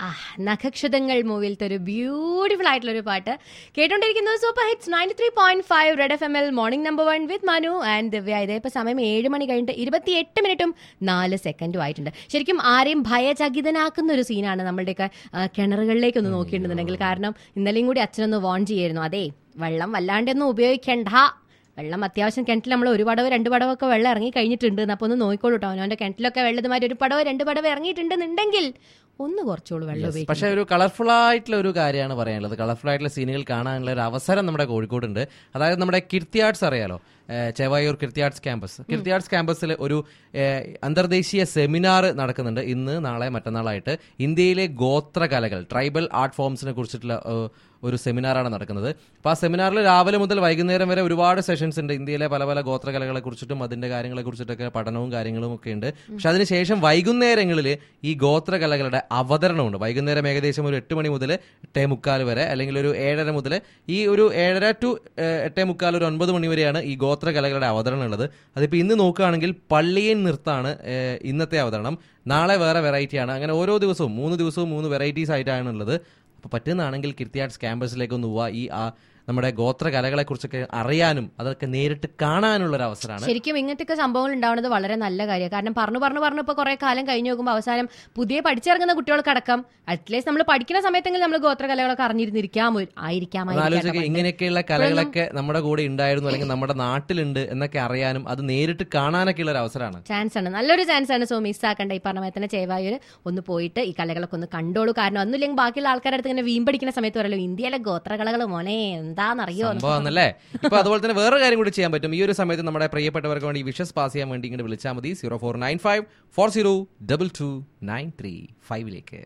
നഖക്ഷതങ്ങൾ മൂവിലത്തെ ഒരു ബ്യൂട്ടിഫുൾ ആയിട്ടുള്ള ഒരു പാട്ട് കേട്ടോണ്ടിരിക്കുന്നത് super hits ninety three point five red F M എൽ morning number one with Manu and Divya ഇതേ ഇപ്പൊ സമയം ഏഴ് മണി കഴിഞ്ഞിട്ട് ഇരുപത്തിയെട്ട് മിനിറ്റും നാല് സെക്കൻഡും ആയിട്ടുണ്ട് ശരിക്കും ആരെയും ഭയചകിതനാക്കുന്ന ഒരു സീനാണ് നമ്മളുടെയൊക്കെ ആ, കിണറുകളിലേക്ക് ഒന്ന് നോക്കിയിട്ടുണ്ടെന്നുണ്ടെങ്കിൽ കാരണം ഇന്നലെയും കൂടി അച്ഛനൊന്ന് വോൺ ചെയ്യായിരുന്നു അതെ വെള്ളം വല്ലാണ്ടൊന്നും ഉപയോഗിക്കണ്ട വെള്ളം അത്യാവശ്യം കിണറ്റിൽ നമ്മൾ ഒരു പടവ് രണ്ട് പടവൊക്കെ വെള്ളം ഇറങ്ങി കഴിഞ്ഞിട്ടുണ്ട് അപ്പോൾ ഒന്ന് നോക്കിക്കോളൂ കേട്ടോ അവനവൻ്റെ കിണറ്റിലൊക്കെ വെള്ളതുമാതിരി ഒരു പടവ് രണ്ട് പടവ് ഇറങ്ങിയിട്ടുണ്ടെന്നുണ്ടെങ്കിൽ ഒന്ന് കുറച്ചോളൂ വെള്ളം ഉപയോഗിക്കും പക്ഷെ ഒരു കളർഫുൾ ആയിട്ടുള്ള ഒരു കാര്യമാണ് പറയാനുള്ളത് കളർഫുൾ ആയിട്ടുള്ള സീനുകൾ കാണാനുള്ള ഒരു അവസരം നമ്മുടെ കോഴിക്കോടുണ്ട് അതായത് നമ്മുടെ കിർത്തി ആർട്സ് അറിയാലോ ഏഹ് Chevayur Kirthi arts campus Kirthi arts ക്യാമ്പസിൽ ഒരു ഏഹ് അന്തർദേശീയ സെമിനാർ നടക്കുന്നുണ്ട് ഇന്ന് നാളെ മറ്റന്നാളായിട്ട് ഇന്ത്യയിലെ ഗോത്ര കലകൾ ട്രൈബൽ ആർട്ട് ഫോംസിനെ കുറിച്ചിട്ടുള്ള ഏഹ്, ഒരു സെമിനാറാണ് നടക്കുന്നത് അപ്പോൾ ആ സെമിനാറിൽ രാവിലെ മുതൽ വൈകുന്നേരം വരെ ഒരുപാട് സെഷൻസ് ഉണ്ട് ഇന്ത്യയിലെ പല പല ഗോത്രകലകളെ കുറിച്ചിട്ടും അതിന്റെ കാര്യങ്ങളെ കുറിച്ചിട്ടൊക്കെ പഠനവും കാര്യങ്ങളും ഒക്കെ ഉണ്ട് പക്ഷെ അതിനുശേഷം വൈകുന്നേരങ്ങളിൽ ഈ ഗോത്രകലകളുടെ അവതരണമുണ്ട് വൈകുന്നേരം ഏകദേശം ഒരു എട്ട് മണി മുതൽ എട്ടേ മുക്കാൽ വരെ അല്ലെങ്കിൽ ഒരു ഏഴര മുതൽ ഈ ഒരു ഏഴര ടു എട്ടേ മുക്കാൽ ഒരു ഒൻപത് മണി വരെയാണ് ഈ ഗോത്രകലകളുടെ അവതരണം ഉള്ളത് അതിപ്പോൾ ഇന്ന് നോക്കുകയാണെങ്കിൽ പള്ളിയൻ നൃത്താണ് ഏഹ്, ഇന്നത്തെ അവതരണം നാളെ വേറെ വെറൈറ്റിയാണ് അങ്ങനെ ഓരോ ദിവസവും മൂന്ന് ദിവസവും മൂന്ന് വെറൈറ്റീസ് ആയിട്ടാണ് ഉള്ളത് അപ്പോൾ പറ്റുന്നതാണെങ്കിൽ കിർത്തി ആർട്സ് ക്യാമ്പസിലേക്ക് ഒന്ന് പോവുക ഈ ആ നമ്മുടെ ഗോത്ര കലകളെ കുറിച്ചൊക്കെ അറിയാനും അതൊക്കെ നേരിട്ട് കാണാനുള്ള ഒരു അവസരമാണ് ശരിക്കും ഇങ്ങനത്തെ സംഭവങ്ങൾ ഉണ്ടാവുന്നത് വളരെ നല്ല കാര്യമാണ് കാരണം പറഞ്ഞു പറഞ്ഞു പറഞ്ഞു ഇപ്പോൾ കുറെ കാലം കഴിഞ്ഞു നോക്കുമ്പോൾ അവസാനം പുതിയ പഠിച്ചിറങ്ങുന്ന കുട്ടികൾക്കടക്കം അറ്റ്ലീസ്റ്റ് നമ്മൾ പഠിക്കുന്ന സമയത്തെങ്കിലും നമ്മൾ ഗോത്രകലകളൊക്കെ അറിഞ്ഞിരുന്നിരിക്കാം ആയിരിക്കാം ആലോചിക്കുക ഇങ്ങനെയൊക്കെയുള്ള കലകളൊക്കെ നമ്മുടെ കൂടെ ഉണ്ടായിരുന്നു അല്ലെങ്കിൽ നമ്മുടെ നാട്ടിലുണ്ട് എന്നൊക്കെ അറിയാനും അത് നേരിട്ട് കാണാനൊക്കെ ഉള്ള ഒരു അവസരമാണ് ചാൻസ് ആണ് നല്ലൊരു ചാൻസ് ആണ് സോ മിസ്സാക്കണ്ട ഈ പറഞ്ഞ പോലെ തന്നെ ചേവായൂർ ഒന്ന് പോയിട്ട് ഈ കലകളൊക്കെ ഒന്ന് കണ്ടോളൂ കാരണം ഒന്നുമില്ലെങ്കിൽ ബാക്കിയുള്ള ആൾക്കാരുടെ അടുത്ത് ഇങ്ങനെ വീമ്പടിക്കുന്ന സമയത്ത് പറയല്ലോ ഇന്ത്യയിലെ ഗോത്രകലകൾ മോനെ എന്താണെന്നറിയോ സംഭവമാണല്ലേ ഇപ്പൊ അതുപോലെ തന്നെ വേറെ കാര്യം കൂടി ചെയ്യാൻ പറ്റും ഈ ഒരു സമയത്ത് നമ്മുടെ പ്രിയപ്പെട്ടവർക്ക് വേണ്ടി വിഷസ് പാസ് ചെയ്യാൻ വേണ്ടി ഇങ്ങോട്ട് വിളിച്ചാൽ മതി zero four nine five four zero double two nine three ഫൈവിലേക്ക്